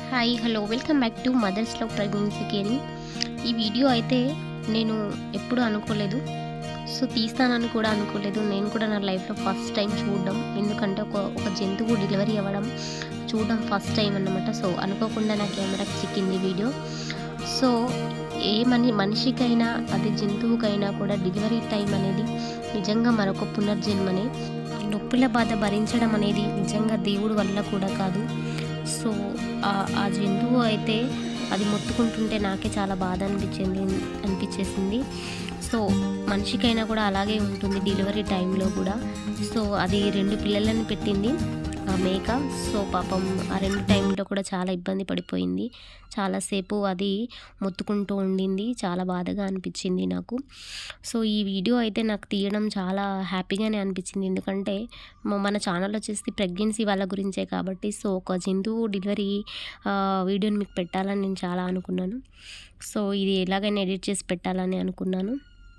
hi hello welcome back to mother's love pregnancy caring ఈ video అయితే నేను ఎప్పుడు అనుకోలేదు సో తీస్తానని కూడా అనుకోలేదు నేను కూడా నా లైఫ్లో ఫస్ట్ టైం చూడడం ఎందుకంటే ఒక ఒక జంతువు డెలివరీ అవ్వడం చూడడం ఫస్ట్ టైం అన్నమాట సో అనుకోకుండా నా కెమెరాకి చిక్కింది వీడియో సో ఏ మని మనిషికైనా అది జంతువుకైనా కూడా డెలివరీ టైం అనేది నిజంగా మరొక పునర్జన్మనే నొప్పుల బాధ భరించడం అనేది నిజంగా దేవుడి వల్ల కూడా కాదు సో ఆ- ఆ జంతువు అయితే అది మొత్తుకుంటుంటే నాకే చాలా బాధ అనిపించింది అనిపించేసింది సో మనిషికైనా కూడా అలాగే ఉంటుంది డెలివరీ టైంలో కూడా సో అది రెండు పిల్లలను పెట్టింది ఆ మేక సో పాపం ఆ రెండు టైంలో కూడా చాలా ఇబ్బంది పడిపోయింది చాలాసేపు అది మొత్తుకుంటూ ఉండింది చాలా బాధగా అనిపించింది నాకు సో ఈ వీడియో అయితే నాకు తీయడం చాలా హ్యాపీగానే అనిపించింది ఎందుకంటే మ- మన ఛానల్ వచ్చేసి ప్రెగ్నెన్సీ వాళ్ళ గురించే కాబట్టి సో ఒక జంతువు డెలివరీ ఆ, వీడియోని మీకు పెట్టాలని నేను చాలా అనుకున్నాను సో ఇది ఎలాగైనా ఎడిట్ చేసి పెట్టాలని అనుకున్నాను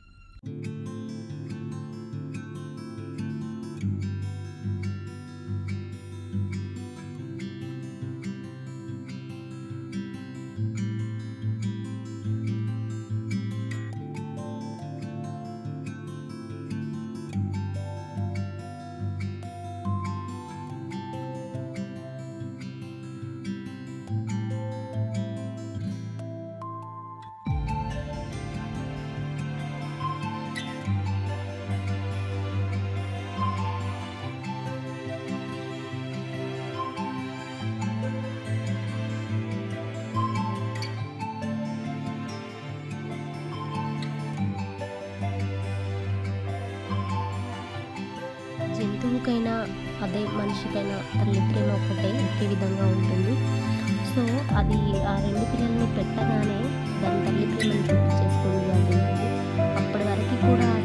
జంతువుకైనా అదే మనిషికైనా తల్లి ప్రేమ ఒకటే ఒకే విధంగా ఉంటుంది సో అది ఆ రెండు పిల్లల్ని పెట్టగానే దాని తల్లి ప్రేమను చూపించేస్తుంది ఆ జంతువు అప్పటి వరకు కూడా